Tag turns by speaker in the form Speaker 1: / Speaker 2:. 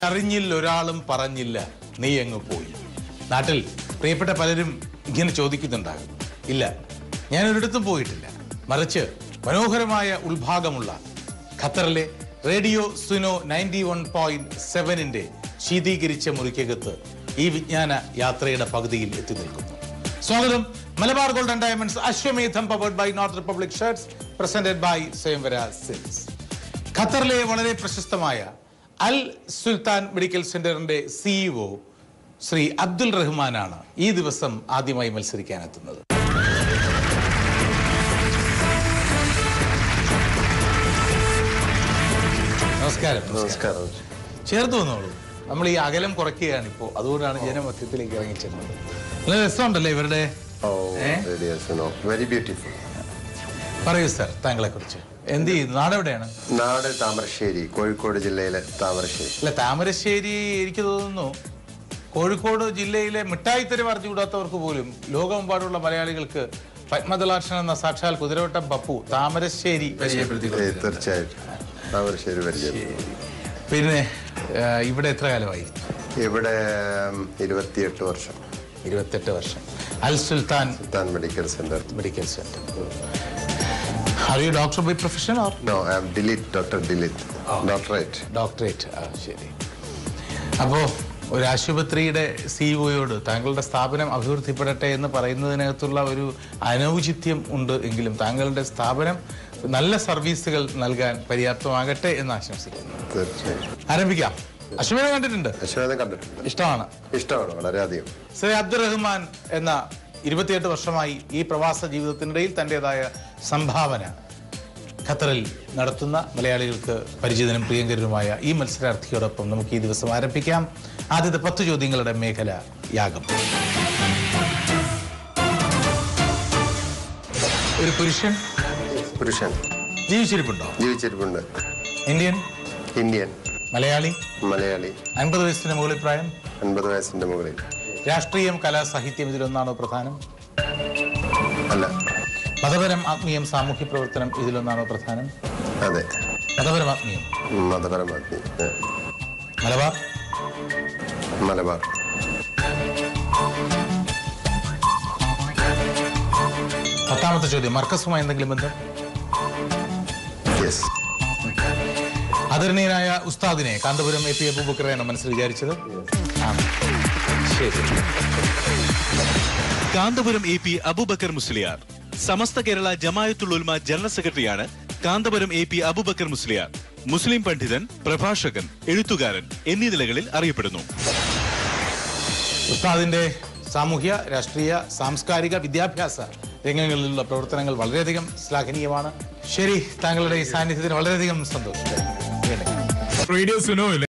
Speaker 1: അറിഞ്ഞില്ല ഒരാളും പറഞ്ഞില്ല നീ അങ്ങ് പോയി നാട്ടിൽ പ്രിയപ്പെട്ട പലരും ഇങ്ങനെ ചോദിക്കുന്നുണ്ടാകും ഇല്ല ഞാൻ ഒരിടത്തും പോയിട്ടില്ല മറിച്ച് മനോഹരമായ ഉൾഭാഗമുള്ള ഖത്തറിലെ radio Suno ninety one point സെവനിന്റെ ശീതീകരിച്ച മുറിക്കകത്ത് ഈ വിജ്ഞാന യാത്രയുടെ പകുതിയിൽ എത്തി നിൽക്കുന്നു സ്വാഗതം Malabar golden diamonds Ashwamedham powered by North Republic shirts presented by Swayamvara silks ഖത്തറിലെ വളരെ പ്രശസ്തമായ അൽ സുൽത്താൻ മെഡിക്കൽ സെന്ററിന്റെ സിഇഒ ശ്രീ അബ്ദുൽ റഹ്മാനാണ് ഈ ദിവസം ആദ്യമായി മത്സരിക്കാനെത്തുന്നത് നമസ്കാരം
Speaker 2: നമസ്കാരം
Speaker 1: ചേർത്ത് വന്നോളൂ നമ്മൾ ഈ അകലം കുറയ്ക്കുകയാണ് ഇപ്പോൾ അതുകൊണ്ടാണ് ജനമധ്യത്തിലേക്ക് ഇറങ്ങിച്ചെന്നത് നല്ല രസമുണ്ടല്ലേ ഇവരുടെ
Speaker 2: ഓ
Speaker 1: ഏ?
Speaker 2: റേഡിയോസിനോ വെരി ബ്യൂട്ടിഫുൾ
Speaker 1: പറയൂ സാർ താങ്കളെ കുറിച്ച് എന്ത് ചെയ്യുന്നു നാടെവിടെയാണ്
Speaker 2: നാട് താമരശ്ശേരി കോഴിക്കോട് ജില്ലയിലെ താമരശ്ശേരി
Speaker 1: അല്ല താമരശ്ശേരി എനിക്ക് തോന്നുന്നു കോഴിക്കോട് ജില്ലയിലെ മിഠായി തെരുവ് അറിഞ്ഞുകൂടാത്തവർക്ക് പോലും ലോകമെമ്പാടുള്ള മലയാളികൾക്ക് പത്മദളാക്ഷൻ എന്ന സാക്ഷാൽ കുതിരവട്ടം പപ്പു താമരശ്ശേരി പരിചയപ്പെടുത്തി
Speaker 2: ഏ,
Speaker 1: കൊടുത്തിട്ടുണ്ട്.
Speaker 2: തീർച്ചയായിട്ടും താമരശ്ശേരി പരിചയം
Speaker 1: പിന്നെ ആ, ഇവിടെ എത്ര കാലമായി
Speaker 2: ഇവിടെ ഉം, ഇരുപത്തിയെട്ട് വർഷം
Speaker 1: ഇരുപത്തെട്ട് വർഷം Al Sultan
Speaker 2: Sultan medical centre
Speaker 1: medical centre are you doctor by profession or
Speaker 2: no I am DLitt doctor DLitt doctorate
Speaker 1: doctorate ആ ശരി അപ്പോൾ ഒരു ആശുപത്രിയുടെ സിഇഒയോട് താങ്കളുടെ സ്ഥാപനം അഭിവൃദ്ധിപ്പെടട്ടെ എന്ന് പറയുന്നതിനകത്തുള്ള ഒരു അനൗചിത്യം ഉണ്ട് എങ്കിലും താങ്കളുടെ സ്ഥാപനം നല്ല സർവീസുകൾ നൽകാൻ പര്യാപ്തമാകട്ടെ എന്ന് ആശംസിക്കുന്നു
Speaker 2: തീർച്ചയായും
Speaker 1: ആരംഭിക്കാം അശ്വമേധം കണ്ടിട്ടുണ്ട്
Speaker 2: അശ്വമേധം കണ്ടിട്ടുണ്ട്
Speaker 1: ഇഷ്ടമാണ്
Speaker 2: ഇഷ്ടമാണ് വളരെയധികം
Speaker 1: ശ്രീ അബ്ദുറഹ്മാൻ എന്ന ഇരുപത്തിയെട്ട് വർഷമായി ഈ പ്രവാസ ജീവിതത്തിനിടയിൽ തൻ്റെതായ സംഭാവന ഖത്തറിൽ നടത്തുന്ന മലയാളികൾക്ക് പരിചിതനും പ്രിയങ്കരനുമായ ഈ മത്സരാർത്ഥിയോടൊപ്പം നമുക്ക് ഈ ദിവസം ആരംഭിക്കാം ആദ്യത്തെ പത്ത് ചോദ്യങ്ങളുടെ മേഖല യാഗം ഒരു പുരുഷൻ
Speaker 2: പുരുഷൻ
Speaker 1: ജീവിച്ചിരിപ്പുണ്ടോ
Speaker 2: ജീവിച്ചിരിപ്പുണ്ട്
Speaker 1: ഇന്ത്യൻ
Speaker 2: ഇന്ത്യൻ
Speaker 1: മലയാളി
Speaker 2: മലയാളി
Speaker 1: അൻപത് വയസ്സിന് മുകളിൽ പ്രായം
Speaker 2: അൻപത് വയസ്സിന്റെ മുകളിൽ
Speaker 1: രാഷ്ട്രീയം കലാ സാഹിത്യം ഇതിലൊന്നാണോ പ്രധാനം
Speaker 2: അല്ല
Speaker 1: മതപരം ആത്മീയം സാമൂഹ്യ പ്രവർത്തനം ഇതിലൊന്നാണോ പ്രധാനം
Speaker 2: അതെ
Speaker 1: മതപരം ആത്മീയം
Speaker 2: മതപരമാക്കി ഏ,
Speaker 1: മലബാർ
Speaker 2: മലബാർ
Speaker 1: പത്താമത്തെ ചോദ്യം മർക്കസുമായി എന്തെങ്കിലും ബന്ധം
Speaker 2: യെസ്
Speaker 1: ആദരണീയനായ ഉസ്താദിനെ കാന്തപുരം എ പി അബൂബക്കറാണ് മനസ്സിൽ വിചാരിച്ചത് ആണ്. ശരി
Speaker 3: Kanthapuram A P Abubakar Musliyar Samastha Kerala Jamiyyathul Ulama general സെക്രട്ടറിയാണ് കാന്തപുരം എ പി അബൂബക്കർ മുസ്ലിയാർ മുസ്ലിം പണ്ഡിതൻ പ്രഭാഷകൻ എഴുത്തുകാരൻ എന്നീ നിലകളിൽ അറിയപ്പെടുന്നു
Speaker 1: ഉസ്താദിന്റെ സാമൂഹ്യ രാഷ്ട്രീയ സാംസ്കാരിക വിദ്യാഭ്യാസ രംഗങ്ങളിലുള്ള പ്രവർത്തനങ്ങൾ വളരെയധികം ശ്ലാഘനീയമാണ് ശരി താങ്കളുടെ ഈ സാന്നിധ്യത്തിന് വളരെയധികം സന്തോഷം വീണ്ടും.
Speaker 4: റേഡിയോ സുനോയിൽ